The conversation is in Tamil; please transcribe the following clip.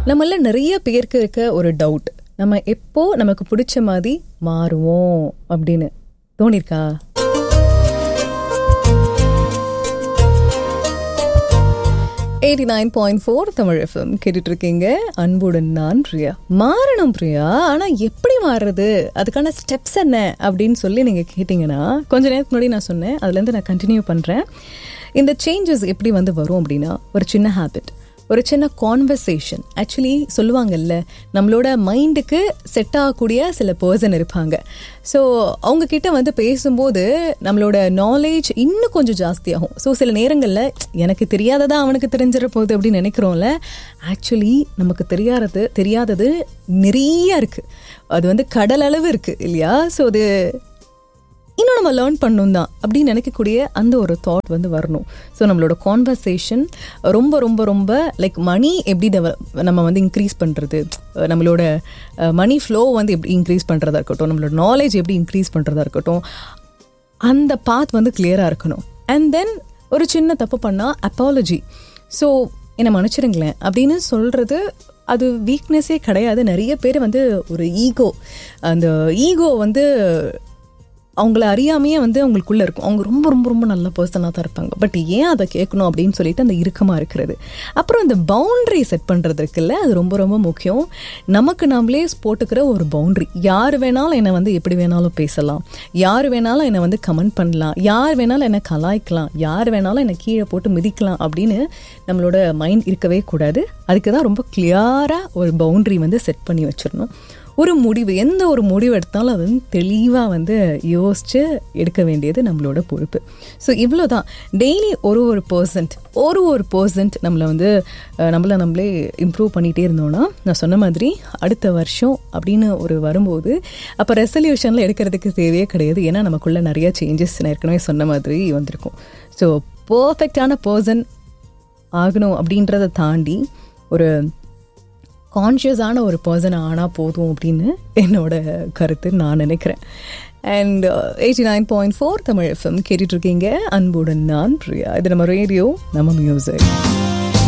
நம்மள நிறைய பேருக்கு இருக்க ஒரு டவுட் நம்ம எப்போ நமக்கு பிடிச்ச மாதிரி மாறுவோம் அப்படின்னு தோணிருக்கா eighty nine point four Tamil FM கேட்டுட்டு இருக்கீங்க அன்புடன் நான் பிரியா மாறணும் பிரியா ஆனா எப்படி மாறுறது அதுக்கான ஸ்டெப்ஸ் என்ன அப்படின்னு சொல்லி நீங்க கேட்டீங்கன்னா கொஞ்ச நேரத்துக்கு முன்னாடி நான் சொன்னேன் அதுல இருந்து நான் கண்டினியூ பண்றேன் இந்த சேஞ்சஸ் எப்படி வந்து வரும் அப்படின்னா ஒரு சின்ன ஹேபிட் ஒரு சின்ன கான்வர்சேஷன் ஆக்சுவலி சொல்லுவாங்கல்ல நம்மளோட மைண்டுக்கு செட் ஆகக்கூடிய சில பர்சன் இருப்பாங்க ஸோ அவங்க கிட்ட வந்து பேசும்போது நம்மளோட நாலேஜ் இன்னும் கொஞ்சம் ஜாஸ்தியாகும் ஸோ சில நேரங்களில் எனக்கு தெரியாததா அவனுக்கு தெரிஞ்சிட போகுது அப்படின்னு நினைக்கிறோம்ல ஆக்சுவலி நமக்கு தெரியாதது தெரியாதது நிறைய இருக்குது அது வந்து கடல் அளவு இருக்குது இல்லையா ஸோ அது இன்னும் நம்ம லேர்ன் பண்ணணும் தான் அப்படின்னு நினைக்கக்கூடிய அந்த ஒரு தாட் வந்து வரணும் ஸோ நம்மளோட கான்வர்சேஷன் ரொம்ப ரொம்ப ரொம்ப லைக் மணி எப்படி develop- நம்ம வந்து இன்க்ரீஸ் பண்ணுறது நம்மளோட மணி ஃப்ளோ வந்து எப்படி இன்க்ரீஸ் பண்ணுறதா இருக்கட்டும் நம்மளோட நாலேஜ் எப்படி இன்க்ரீஸ் பண்ணுறதா இருக்கட்டும் அந்த பாத் வந்து கிளியராக இருக்கணும் அண்ட் தென் ஒரு சின்ன தப்பு பண்ணால் அப்பாலஜி ஸோ என்னை மன்னிச்சிடுங்களேன் அப்படின்னு சொல்கிறது அது வீக்னஸே கிடையாது நிறைய பேர் வந்து ஒரு ஈகோ அந்த ஈகோ வந்து அவங்கள அறியாமையே வந்து அவங்களுக்குள்ள இருக்கும் அவங்க ரொம்ப ரொம்ப ரொம்ப நல்ல பர்சனாக தான் இருப்பாங்க பட் ஏன் அதை கேட்கணும் அப்படின்னு சொல்லிட்டு அந்த இறுக்கமாக இருக்கிறது அப்புறம் இந்த பவுண்டரி செட் பண்ணுறது இருக்குல்ல அது ரொம்ப ரொம்ப முக்கியம் நமக்கு நாமளே போட்டுக்கிற ஒரு பவுண்டரி யார் வேணாலும் என்னை வந்து எப்படி வேணாலும் பேசலாம் யார் வேணாலும் என்னை வந்து கமெண்ட் பண்ணலாம் யார் வேணாலும் என்னை கலாய்க்கலாம் யார் வேணாலும் என்னை கீழே போட்டு மிதிக்கலாம் அப்படின்னு நம்மளோட மைண்ட் இருக்கவே கூடாது அதுக்கு தான் ரொம்ப கிளியராக ஒரு பவுண்டரி வந்து செட் பண்ணி வச்சிடணும் ஒரு முடிவு எந்த ஒரு முடிவு எடுத்தாலும் அது வந்து தெளிவாக வந்து யோசித்து எடுக்க வேண்டியது நம்மளோட பொறுப்பு ஸோ இவ்வளோ தான் டெய்லி ஒரு ஒரு பர்சன்ட் ஒரு ஒரு பர்சன்ட் நம்மளை வந்து அஹ், நம்மளை நம்மளே இம்ப்ரூவ் பண்ணிகிட்டே இருந்தோம்னா நான் சொன்ன மாதிரி அடுத்த வருஷம் அப்படின்னு ஒரு வரும்போது அப்போ ரெசல்யூஷனில் எடுக்கிறதுக்கு தேவையே கிடையாது ஏன்னா நமக்குள்ளே நிறைய சேஞ்சஸ் நான் ஏற்கனவே சொன்ன மாதிரி வந்திருக்கும் ஸோ பர்ஃபெக்டான பர்சன் ஆகணும் அப்படின்றத தாண்டி ஒரு கான்ஷியஸான ஒரு பர்சன் ஆனால் போதும் அப்படின்னு என்னோட கருத்து நான் நினைக்கிறேன் and eighty nine point four Tamil FM கேட்டுட்டு இருக்கீங்க அன்புடன் நான் பிரியா இது நம்ம ரேடியோ நம்ம மியூசிக்